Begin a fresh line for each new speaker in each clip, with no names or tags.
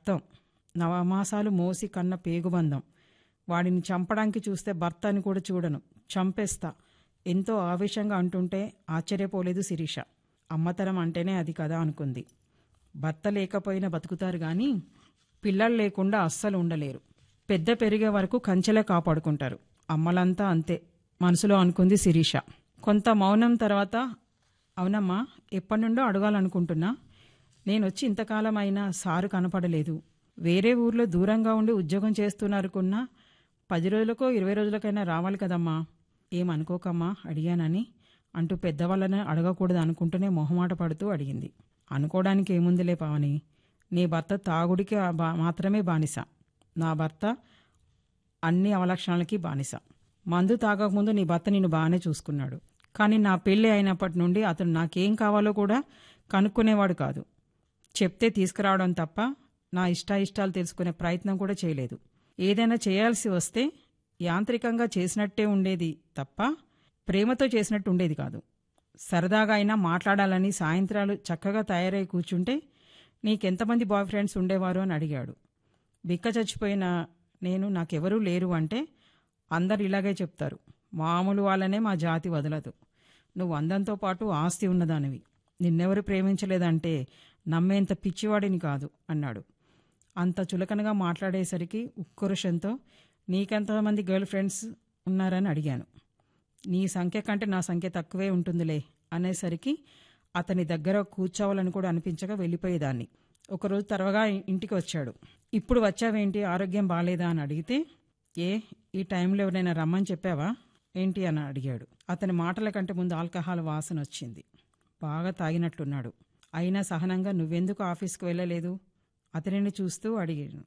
రక్తం నవమాసాలు మోసి కన్న పేగుబంధం వాడిని చంపడానికి చూస్తే భర్త అని కూడా చూడను చంపేస్తా ఎంతో ఆవేశంగా అంటుంటే ఆశ్చర్యపోలేదు శిరీష అమ్మతరం అంటేనే అది కదా అనుకుంది భర్త లేకపోయినా బతుకుతారు కానీ పిల్లలు లేకుండా అస్సలు ఉండలేరు పెద్ద పెరిగే వరకు కంచెలే కాపాడుకుంటారు అమ్మలంతా అంతే మనసులో అనుకుంది శిరీష కొంత మౌనం తర్వాత అవునమ్మా ఎప్పటి నుండో అడగాలనుకుంటున్నా నేను వచ్చి ఇంతకాలం అయినా సారు కనపడలేదు వేరే ఊర్లో దూరంగా ఉండి ఉద్యోగం చేస్తున్నారుకున్నా పది రోజులకో ఇరవై రోజులకైనా రావాలి కదమ్మా ఏమనుకోకమ్మా అడిగానని అంటూ పెద్దవాళ్ళని అడగకూడదు అనుకుంటూనే మొహమాట పడుతూ అడిగింది అనుకోవడానికి ఏముందిలే పావని నీ భర్త తాగుడికి ఆ బా- మాత్రమే బానిస నా భర్త అన్ని అవలక్షణాలకి బానిస మందు తాగకముందు నీ భర్త నిన్ను బాగానే చూసుకున్నాడు కానీ నా పెళ్ళి అయినప్పటి నుండి అతను నాకేం కావాలో కూడా కనుక్కునేవాడు కాదు చెప్తే తీసుకురావడం తప్ప నా ఇష్టాయిష్టాలు తెలుసుకునే ప్రయత్నం కూడా చేయలేదు ఏదైనా చేయాల్సి వస్తే యాంత్రికంగా చేసినట్టే ఉండేది తప్ప ప్రేమతో చేసినట్టు ఉండేది కాదు సరదాగా అయినా మాట్లాడాలని సాయంత్రాలు చక్కగా తయారై కూర్చుంటే నీకెంతమంది బాయ్ ఫ్రెండ్స్ ఉండేవారు అని అడిగాడు బిక్క చచ్చిపోయిన నేను నాకెవరూ లేరు అంటే అందరు ఇలాగే చెప్తారు మామూలు వాళ్ళనే మా జాతి వదలదు నువ్వు అందంతో పాటు ఆస్తి ఉన్నదానివి నిన్నెవరు ప్రేమించలేదంటే నమ్మేంత పిచ్చివాడిని కాదు అన్నాడు అంత చులకనగా మాట్లాడేసరికి ఉక్రోషంతో నీకెంతమంది గర్ల్ ఫ్రెండ్స్ ఉన్నారని అడిగాను నీ సంఖ్య కంటే నా సంఖ్య తక్కువే ఉంటుందిలే అనేసరికి అతని దగ్గర కూర్చోవాలని కూడా అనిపించక వెళ్ళిపోయేదాన్ని ఒకరోజు తర్వగా ఇంటికి వచ్చాడు ఇప్పుడు వచ్చావేంటి ఆరోగ్యం బాగాలేదా అని అడిగితే ఏ ఈ టైంలో ఎవరైనా రమ్మని చెప్పావా ఏంటి అని అడిగాడు అతని మాటల కంటే ముందు ఆల్కహాల్ వాసన వచ్చింది బాగా తాగినట్లున్నాడు అయినా సహనంగా నువ్వెందుకు ఆఫీస్కి వెళ్ళలేదు అతనిని చూస్తూ అడిగాను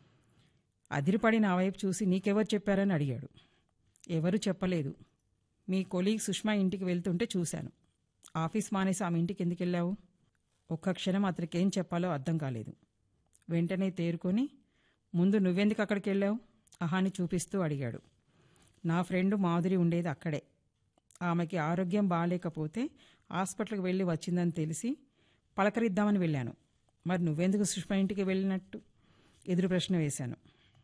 అదిరిపడి నా వైపు చూసి నీకెవరు చెప్పారని అడిగాడు ఎవరు చెప్పలేదు మీ కొలీగ్ సుష్మా ఇంటికి వెళ్తుంటే చూశాను ఆఫీస్ మానేసి ఆమె ఇంటికి ఎందుకు వెళ్ళావు ఒక్క క్షణం అతనికి ఏం చెప్పాలో అర్థం కాలేదు వెంటనే తేరుకొని ముందు నువ్వెందుకు అక్కడికి వెళ్ళావు అహాని చూపిస్తూ అడిగాడు నా ఫ్రెండ్ మాధురి ఉండేది అక్కడే ఆమెకి ఆరోగ్యం బాగాలేకపోతే హాస్పిటల్కి వెళ్ళి వచ్చిందని తెలిసి పలకరిద్దామని వెళ్ళాను మరి నువ్వెందుకు సుష్మా ఇంటికి వెళ్ళినట్టు ఎదురు ప్రశ్న వేశాను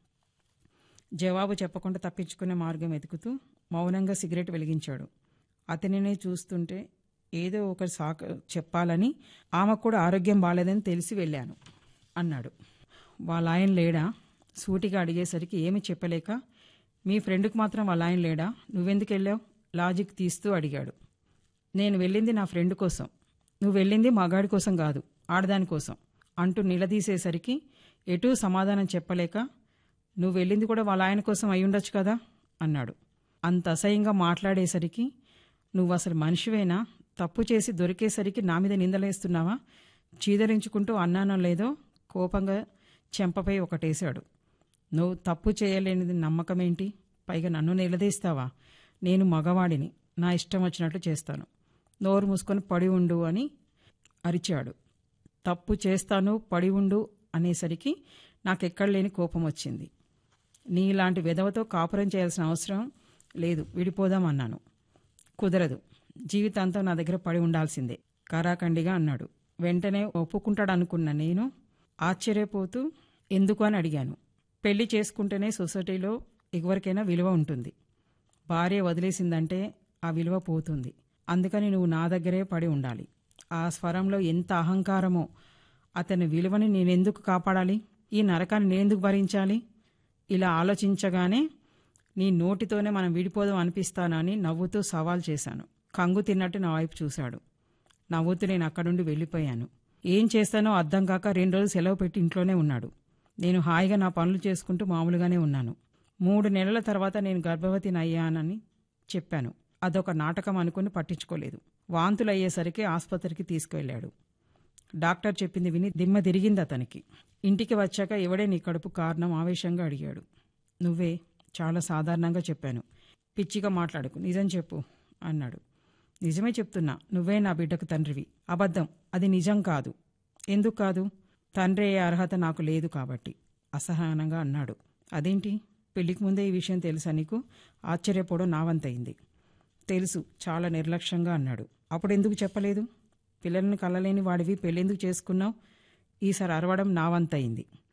జవాబు చెప్పకుండా తప్పించుకునే మార్గం వెతుకుతూ మౌనంగా సిగరెట్ వెలిగించాడు అతనినే చూస్తుంటే ఏదో ఒక సాక చెప్పాలని ఆమెకు కూడా ఆరోగ్యం బాలేదని తెలిసి వెళ్ళాను అన్నాడు వాళ్ళ ఆయన లేడా సూటిగా అడిగేసరికి ఏమి చెప్పలేక మీ ఫ్రెండ్కి మాత్రం వాళ్ళ ఆయన లేడా నువ్వెందుకు వెళ్ళావు లాజిక్ తీస్తూ అడిగాడు నేను వెళ్ళింది నా ఫ్రెండ్ కోసం నువ్వు వెళ్ళింది మగాడి కోసం కాదు ఆడదాని కోసం అంటూ నిలదీసేసరికి ఎటూ సమాధానం చెప్పలేక నువ్వు వెళ్ళింది కూడా వాళ్ళ ఆయన కోసం అయి ఉండొచ్చు కదా అన్నాడు అంత అసహ్యంగా మాట్లాడేసరికి నువ్వు అసలు మనిషివేనా తప్పు చేసి దొరికేసరికి నా మీద నిందలేస్తున్నావా చీదరించుకుంటూ అన్నానో లేదో కోపంగా చెంపపై ఒకటేశాడు నువ్వు తప్పు చేయలేనిది నమ్మకమేంటి పైగా నన్ను నిలదీస్తావా నేను మగవాడిని నా ఇష్టం వచ్చినట్లు చేస్తాను నోరు మూసుకొని పడి ఉండు అని అరిచాడు తప్పు చేస్తాను పడి ఉండు అనేసరికి నాకెక్కడ లేని కోపం వచ్చింది నీలాంటి విధవతో కాపురం చేయాల్సిన అవసరం లేదు విడిపోదాం అన్నాను కుదరదు జీవితాంతం నా దగ్గర పడి ఉండాల్సిందే కారాఖండిగా అన్నాడు వెంటనే ఒప్పుకుంటాడనుకున్న నేను ఆశ్చర్యపోతూ ఎందుకు అని అడిగాను పెళ్లి చేసుకుంటేనే సొసైటీలో ఎవరికైనా విలువ ఉంటుంది భార్య వదిలేసిందంటే ఆ విలువ పోతుంది అందుకని నువ్వు నా దగ్గరే పడి ఉండాలి ఆ స్వరంలో ఎంత అహంకారమో అతని విలువని నేనెందుకు కాపాడాలి ఈ నరకాన్ని నేనెందుకు భరించాలి ఇలా ఆలోచించగానే నీ నోటితోనే మనం విడిపోదాం అనిపిస్తానని నవ్వుతూ సవాల్ చేశాను కంగు తిన్నట్టు నా వైపు చూశాడు నవ్వుతూ నేను అక్కడుండి వెళ్ళిపోయాను ఏం చేస్తానో అర్థం కాక రెండు రోజులు సెలవు పెట్టి ఇంట్లోనే ఉన్నాడు నేను హాయిగా నా పనులు చేసుకుంటూ మామూలుగానే ఉన్నాను మూడు నెలల తర్వాత నేను గర్భవతిని అయ్యానని చెప్పాను అదొక నాటకం అనుకుని పట్టించుకోలేదు వాంతులు అయ్యేసరికి ఆసుపత్రికి తీసుకువెళ్ళాడు డాక్టర్ చెప్పింది విని దిమ్మ తిరిగింది అతనికి ఇంటికి వచ్చాక ఎవడే నీ కడుపు కారణం ఆవేశంగా అడిగాడు నువ్వే చాలా సాధారణంగా చెప్పాను పిచ్చిగా మాట్లాడుకు నిజం చెప్పు అన్నాడు నిజమే చెప్తున్నా నువ్వే నా బిడ్డకు తండ్రివి అబద్ధం అది నిజం కాదు ఎందుకు కాదు తండ్రి అయ్యే అర్హత నాకు లేదు కాబట్టి అసహనంగా అన్నాడు అదేంటి పెళ్లికి ముందే ఈ విషయం తెలుసా నీకు ఆశ్చర్యపోవడం నా వంతయింది తెలుసు చాలా నిర్లక్ష్యంగా అన్నాడు అప్పుడు ఎందుకు చెప్పలేదు పిల్లలను కలలేని వాడివి పెళ్ళెందుకు చేసుకున్నావు ఈసారి అరవడం నా వంతయింది